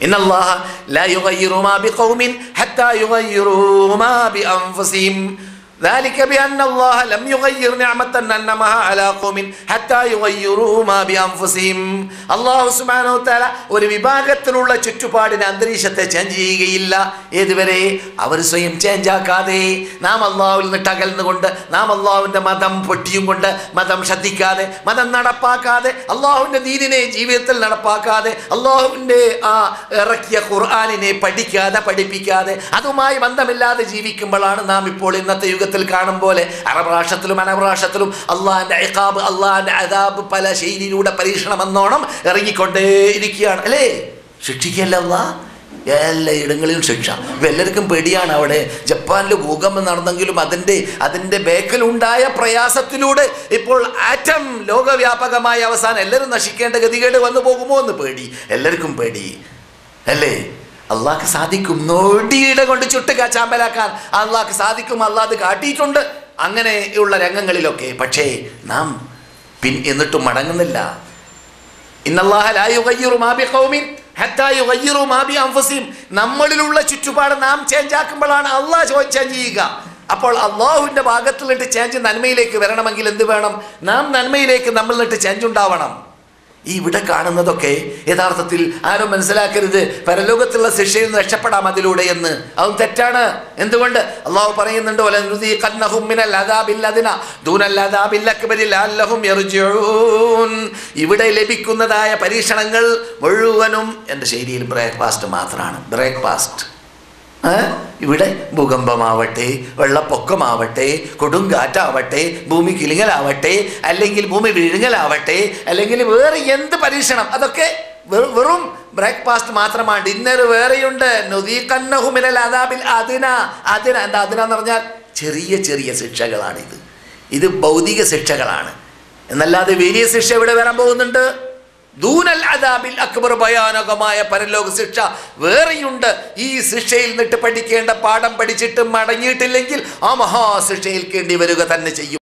إن الله لا يغير ما بقوم حتى يغيروا ما بأنفسهم ذلك بأن الله لم يغير نعمة أنمها على قوم حتى يغيروا ما بأنفسهم അള്ളാഹു സുബ്ഹാനഹു വതആല ഒരു വിഭാഗത്തിനുള്ള ചുറ്റുപാടിന് അന്തരീക്ഷത്തെ ചേഞ്ച് ചെയ്യുകയില്ല ഏതുവരെ അവർ സ്വയം ചേഞ്ച് ആക്കാതെ നാം അള്ളാഹുവിൽ നിന്നിട്ട് അകൽന്നുകൊണ്ട് നാം അള്ളാഹുവിൻ്റെ മതം പൊട്ടിയും കൊണ്ട് മതം ശ്രദ്ധിക്കാതെ മതം നടപ്പാക്കാതെ അള്ളാഹുവിൻ്റെ ദീനിനെ ജീവിതത്തിൽ നടപ്പാക്കാതെ അള്ളാഹുവിൻ്റെ ആ ഇറക്കിയ ഖുർആാനിനെ പഠിക്കാതെ പഠിപ്പിക്കാതെ അതുമായി ബന്ധമില്ലാതെ ജീവിക്കുമ്പോഴാണ് നാം ഇപ്പോൾ ഇന്നത്തെ യുഗത്തിൽ കാണും പോലെ അറബ് രാഷ്ട്രത്തിലും അനബ് രാഷ്ട്രത്തിലും അള്ളാഹിൻ്റെ ഇഖാബ് അള്ളാഹിൻ്റെ അദാബ് പല ശൈലിയിലൂടെ പരീക്ഷണം എന്നോണം ഇറങ്ങിക്കൊണ്ടേ ഇരിക്കുകയാണ് അല്ലേ ശിക്ഷിക്കല്ല അള്ളാഹ് എല്ലാ ഇടങ്ങളിലും ശിക്ഷ ഇപ്പം എല്ലാവർക്കും പേടിയാണ് അവിടെ ജപ്പാനിൽ ഭൂകമ്പം നടന്നെങ്കിലും അതിൻ്റെ അതിൻ്റെ ബേക്കലുണ്ടായ പ്രയാസത്തിലൂടെ ഇപ്പോൾ ആറ്റം ലോകവ്യാപകമായ അവസാനം എല്ലാവരും നശിക്കേണ്ട ഗതികേട് വന്നു പോകുമോ എന്ന് പേടി എല്ലാവർക്കും പേടി അല്ലേ അള്ളാഹ്ക്ക് സാധിക്കും നോടിയുടെ കൊണ്ട് ചുട്ട് ചാമ്പലാക്കാൻ അള്ളാഹ്ക്ക് സാധിക്കും അള്ളാഹ് അത് കാട്ടിയിട്ടുണ്ട് അങ്ങനെയുള്ള രംഗങ്ങളിലൊക്കെ പക്ഷേ നാം പിൻ എന്നിട്ടും മടങ്ങുന്നില്ല ഇന്നല്ലാഹ ലാ യുഗയ്യിറു മാ ബിഖൗമിൻ ഹത്താ യുഗയ്യിറു മാ ബി അൻഫുസിഹിം നമ്മളിലുള്ള ചുറ്റുപാട് നാം ചേഞ്ച് ആക്കുമ്പോഴാണ് അള്ളാഹ് ചേഞ്ച് ചെയ്യുക അപ്പോൾ അള്ളാഹുവിൻ്റെ ഭാഗത്തിൽ നിന്നിട്ട് ചേഞ്ച് നന്മയിലേക്ക് വരണമെങ്കിൽ എന്ത് വേണം നാം നന്മയിലേക്ക് നമ്മൾ നിന്നിട്ട് ചേഞ്ച് ഉണ്ടാവണം ഈ ഇവിടെ കാണുന്നതൊക്കെ യഥാർത്ഥത്തിൽ ആരും മനസ്സിലാക്കരുത് പരലോകത്തുള്ള ശിക്ഷയിൽ നിന്ന് രക്ഷപ്പെടാം അതിലൂടെ എന്ന് അതും തെറ്റാണ് എന്തുകൊണ്ട് അള്ളാഹു പറയുന്നുണ്ട് "വലനുദീഖന്നഹും മിനൽ അദാബിൽ അദ്ന ദൂനൽ അദാബിൽ അക്ബരി ലഅല്ലഹും യർജിഊൻ." ഇവിടെ ലഭിക്കുന്നതായ പരീക്ഷണങ്ങൾ മുഴുവനും എൻ്റെ ശൈലിയിൽ ബ്രേക്ക്ഫാസ്റ്റ് മാത്രമാണ് ബ്രേക്ക്ഫാസ്റ്റ് ഏ? ഇവിടെ ഭൂകമ്പമാവട്ടെ വെള്ളപ്പൊക്കമാവട്ടെ കൊടുങ്കാറ്റാവട്ടെ ഭൂമി കിളിങ്ങലാവട്ടെ അല്ലെങ്കിൽ ഭൂമി വിഴുങ്ങലാവട്ടെ അല്ലെങ്കിൽ വേറെ എന്ത് പരീക്ഷണം അതൊക്കെ വെറു- വെറും ബ്രേക്ക്ഫാസ്റ്റ് മാത്രമാണ് ഡിന്നർ വേറെയുണ്ട് നുദീഖന്നഹുമിനൽ അദാബിൽ അതിന അതിന എന്താ അതിന എന്ന് പറഞ്ഞാൽ ചെറിയ ചെറിയ ശിക്ഷകളാണിത് ഇത് ഭൗതിക ശിക്ഷകളാണ് എന്നല്ലാതെ വലിയ ശിക്ഷ ഇവിടെ വരാൻ പോകുന്നുണ്ട് ദൂനൽ അദാബിൽ അക്ബർ ഭയാനകമായ പരലോക ശിക്ഷ വേറെയുണ്ട് ഈ ശിക്ഷയിൽ നിന്നിട്ട് പഠിക്കേണ്ട പാഠം പഠിച്ചിട്ട് മടങ്ങിയിട്ടില്ലെങ്കിൽ ആ മഹാശിക്ഷ ഏൽക്കേണ്ടി വരിക തന്നെ ചെയ്യും